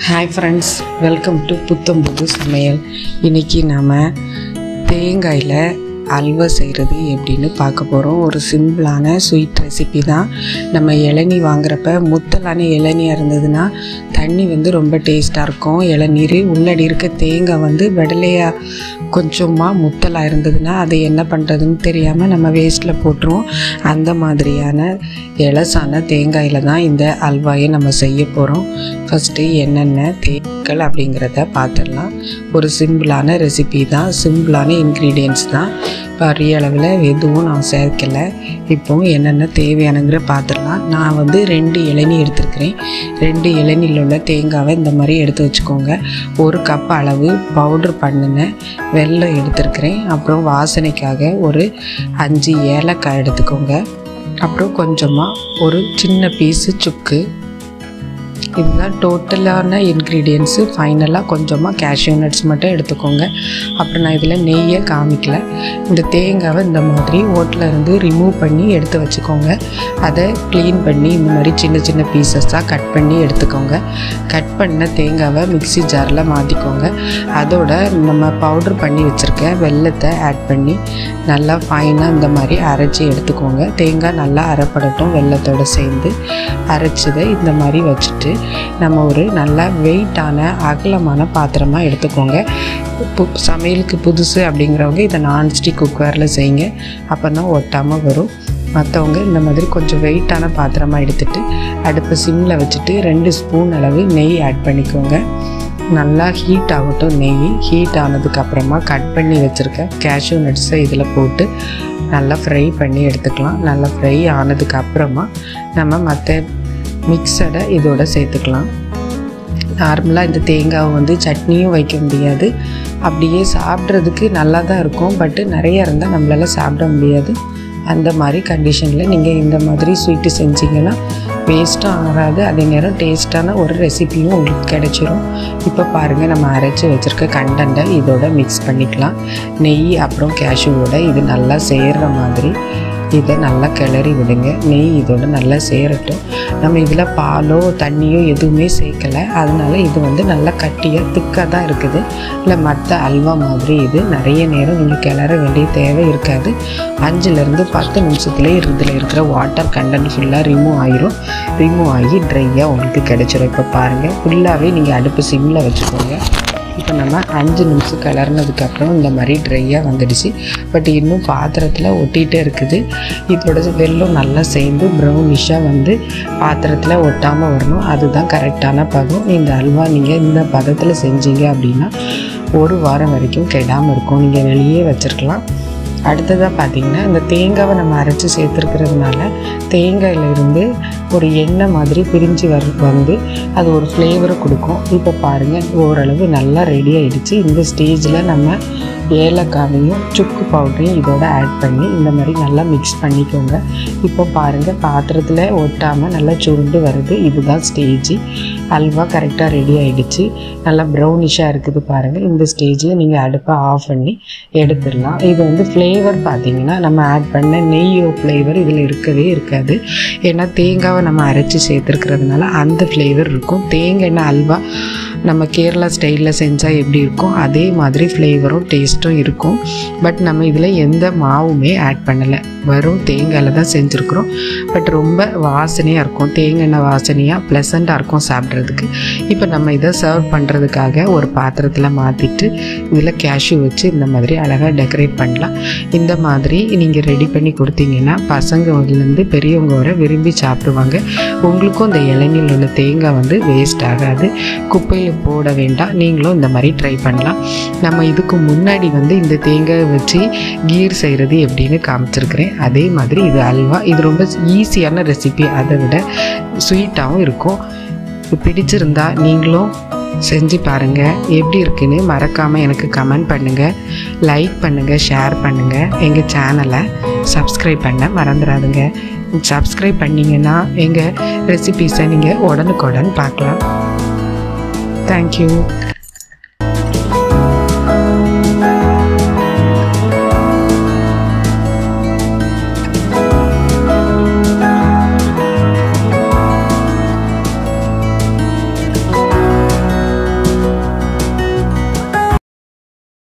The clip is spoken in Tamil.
ஹாய் ஃப்ரெண்ட்ஸ் வெல்கம் டு புத்தம் புது சமையல் இன்றைக்கி நாம் தேங்காயில் அல்வா செய்கிறது எப்படின்னு பார்க்க போகிறோம் ஒரு சிம்பிளான ஸ்வீட் ரெசிபி தான் நம்ம இளநீ வாங்குறப்ப முத்தலான இளநியாக இருந்ததுன்னா தண்ணி வந்து ரொம்ப டேஸ்ட்டாக இருக்கும் இளநீர் உள்ளடி இருக்க தேங்காய் வந்து வெடலையாக கொஞ்சமாக முத்தலாக இருந்ததுன்னா அதை என்ன பண்ணுறதுன்னு தெரியாமல் நம்ம வேஸ்ட்டில் போட்டுருவோம் அந்த மாதிரியான இலசான தேங்காயில் தான் இந்த அல்வாயை நம்ம செய்ய போகிறோம் ஃபஸ்ட்டு என்னென்ன தேங்காய் அப்படிங்கிறத பார்த்துடலாம் ஒரு சிம்பிளான ரெசிபி தான் சிம்பிளான இன்க்ரீடியன்ட்ஸ் தான் பெரிய அளவில் எதுவும் நான் சேர்க்கலை இப்போ என்னென்ன தேவையானங்கிற பார்த்துடலாம் நான் வந்து ரெண்டு இளநீ எடுத்துருக்கிறேன் ரெண்டு இளநியில் உள்ள தேங்காவை இந்த மாதிரி எடுத்து வச்சுக்கோங்க ஒரு கப் அளவு பவுட்ரு பண்ணின வெல்லம் எடுத்துருக்கிறேன் அப்புறம் வாசனைக்காக ஒரு அஞ்சு ஏலக்காய் எடுத்துக்கோங்க அப்புறம் கொஞ்சமாக ஒரு சின்ன பீஸு சுக்கு இதுதான் டோட்டலான இன்க்ரீடியன்ஸு ஃபைனலாக கொஞ்சமாக கேஷ்யூ நட்ஸ் மட்டும் எடுத்துக்கோங்க அப்புறம் நான் இதில் நெய்யை காமிக்கல இந்த தேங்காவை இந்த மாதிரி ஓட்டில் இருந்து ரிமூவ் பண்ணி எடுத்து வச்சுக்கோங்க அதை க்ளீன் பண்ணி இந்த மாதிரி சின்ன சின்ன பீசஸாக கட் பண்ணி எடுத்துக்கோங்க கட் பண்ண தேங்காவை மிக்ஸி ஜாரில் மாற்றிக்கோங்க அதோட நம்ம பவுட்ரு பண்ணி வச்சுருக்க வெல்லத்தை ஆட் பண்ணி நல்லா ஃபைனாக இந்த மாதிரி அரைச்சி எடுத்துக்கோங்க தேங்காய் நல்லா அரைப்படட்டும் வெல்லத்தோடு சேர்ந்து அரைச்சதை இந்த மாதிரி வச்சுட்டு நம்ம ஒரு நல்ல வெயிட்டான அகலமான பாத்திரமாக எடுத்துக்கோங்க பு சமையலுக்கு புதுசு அப்படிங்கிறவங்க இதை நான்ஸ்டிக் குக்கரில் செய்யுங்க அப்போ தான் ஒட்டாமல் வரும் மற்றவங்க இந்த மாதிரி கொஞ்சம் வெயிட்டான பாத்திரமாக எடுத்துகிட்டு அடுப்பு சிம்மில் வச்சுட்டு ரெண்டு ஸ்பூன் அளவு நெய் ஆட் பண்ணிக்கோங்க நல்லா ஹீட் ஆகட்டும் நெய் ஹீட் ஆனதுக்கப்புறமா கட் பண்ணி வச்சுருக்க கேஷ்யூ நட்ஸை இதில் போட்டு நல்லா ஃப்ரை பண்ணி எடுத்துக்கலாம் நல்லா ஃப்ரை ஆனதுக்கப்புறமா நம்ம மற்ற மிக்சடை இதோட சேர்த்துக்கலாம் நார்மலாக இந்த தேங்காவை வந்து சட்னியும் வைக்க முடியாது அப்படியே சாப்பிட்றதுக்கு நல்லா தான் இருக்கும் பட்டு நிறைய இருந்தால் நம்மளால் சாப்பிட முடியாது அந்த மாதிரி கண்டிஷனில் நீங்கள் இந்த மாதிரி ஸ்வீட்டு செஞ்சீங்கன்னா வேஸ்ட்டும் ஆகாது அதே நேரம் டேஸ்ட்டான ஒரு ரெசிபியும் உங்களுக்கு கிடைச்சிரும் இப்போ பாருங்கள் நம்ம அரைச்சி வச்சுருக்க கண்டென்ட்டை இதோட மிக்ஸ் பண்ணிக்கலாம் நெய் அப்புறம் கேஷ்யூவோட இது நல்லா சேர்கிற மாதிரி இதை நல்லா கிளறி விடுங்க நெய் இதோட நல்லா சேரட்டும் நம்ம இதில் பாலோ தண்ணியோ எதுவுமே சேர்க்கலை அதனால இது வந்து நல்லா கட்டியாக திக்காக தான் இருக்குது இல்லை மற்ற அல்வா மாதிரி இது நிறைய நேரம் நீங்கள் கிளற வேண்டிய தேவை இருக்காது அஞ்சுலேருந்து பத்து நிமிஷத்துலேயே இதில் இருக்கிற வாட்டர் கண்டென்ட் ஃபுல்லாக ரிமூவ் ஆயிரும் ரிமூவ் ஆகி ட்ரையாக உங்களுக்கு கிடைச்சிரும் இப்போ பாருங்கள் ஃபுல்லாகவே நீங்கள் அடுப்பு சிம்மில் வச்சுக்கோங்க இப்போ நம்ம அஞ்சு நிமிஷம் கிளறினதுக்கப்புறம் இந்த மாதிரி ட்ரையாக வந்துடுச்சு பட் இன்னும் பாத்திரத்தில் ஒட்டிகிட்டே இருக்குது இதோட வெள்ளம் நல்லா சேர்ந்து ப்ரௌனிஷாக வந்து பாத்திரத்தில் ஒட்டாமல் வரணும் அதுதான் கரெக்டான பதம் இந்த அல்வா நீங்கள் இந்த பதத்தில் செஞ்சீங்க அப்படின்னா ஒரு வாரம் வரைக்கும் கெடாமல் இருக்கும் நீங்கள் வெளியே வச்சுருக்கலாம் அடுத்ததாக பார்த்திங்கன்னா இந்த தேங்காவை நம்ம அரைச்சி சேர்த்துருக்கிறதுனால தேங்காயிலிருந்து ஒரு எண்ணெய் மாதிரி பிரிஞ்சு வர வந்து அது ஒரு ஃப்ளேவரை கொடுக்கும் இப்போ பாருங்கள் ஓரளவு நல்லா ரெடி ஆகிடுச்சு இந்த ஸ்டேஜில் நம்ம ஏலக்காவையும் சுக்கு பவுடரையும் இதோட ஆட் பண்ணி இந்த மாதிரி நல்லா மிக்ஸ் பண்ணிக்கோங்க இப்போ பாருங்கள் பாத்திரத்தில் ஒட்டாமல் நல்லா சுருண்டு வருது இதுதான் ஸ்டேஜ் அல்வா கரெக்டாக ரெடி ஆகிடுச்சு நல்லா ப்ரௌனிஷாக இருக்குது பாருங்கள் இந்த ஸ்டேஜில் நீங்கள் அடுப்பை ஆஃப் பண்ணி எடுத்துடலாம் இது வந்து ஃப்ளேவர் பார்த்தீங்கன்னா நம்ம ஆட் பண்ண நெய்யோ ஃப்ளேவர் இதில் இருக்கவே இருக்காது ஏன்னா தேங்காவை நம்ம அரைச்சி சேர்த்துருக்கிறதுனால அந்த ஃப்ளேவர் இருக்கும் தேங்காய் எண்ணெய் அல்வா நம்ம கேரளா ஸ்டைலில் செஞ்சால் எப்படி இருக்கும் அதே மாதிரி ஃப்ளேவரும் டேஸ்ட்டும் இருக்கும் பட் நம்ம இதில் எந்த மாவுமே ஆட் பண்ணலை வெறும் தேங்காயில் தான் செஞ்சுருக்குறோம் பட் ரொம்ப வாசனையாக இருக்கும் தேங்காய் எண்ணெய் வாசனையாக ப்ளசண்ட்டாக இருக்கும் சாப்பிட்றதுக்கு இப்போ நம்ம இதை சர்வ் பண்ணுறதுக்காக ஒரு பாத்திரத்தில் மாற்றிட்டு இதில் கேஷ்யூ வச்சு இந்த மாதிரி அழகாக டெக்கரேட் பண்ணலாம் இந்த மாதிரி நீங்கள் ரெடி பண்ணி கொடுத்தீங்கன்னா பசங்கலேருந்து பெரியவங்க வர விரும்பி சாப்பிடுவாங்க உங்களுக்கும் இந்த இளநியில் உள்ள தேங்காய் வந்து வேஸ்ட் ஆகாது குப்பையில் போட வேண்டாம் நீங்களும் இந்த மாதிரி ட்ரை பண்ணலாம் நம்ம இதுக்கு முன்னாடி வந்து இந்த தேங்காய் வச்சு கீர் செய்கிறது எப்படின்னு காமிச்சிருக்கிறேன் அதே மாதிரி இது அல்வா இது ரொம்ப ஈஸியான ரெசிபி அதை விட ஸ்வீட்டாகவும் இருக்கும் பிடிச்சிருந்தா நீங்களும் செஞ்சு பாருங்கள் எப்படி இருக்குன்னு மறக்காமல் எனக்கு கமெண்ட் பண்ணுங்கள் லைக் பண்ணுங்கள் ஷேர் பண்ணுங்கள் எங்கள் சேனலை சப்ஸ்கிரைப் பண்ண மறந்துடாதுங்க சப்ஸ்கிரைப் பண்ணிங்கன்னா எங்கள் ரெசிபீஸை நீங்கள் உடனுக்குடன் பார்க்கலாம் தேங்க்யூ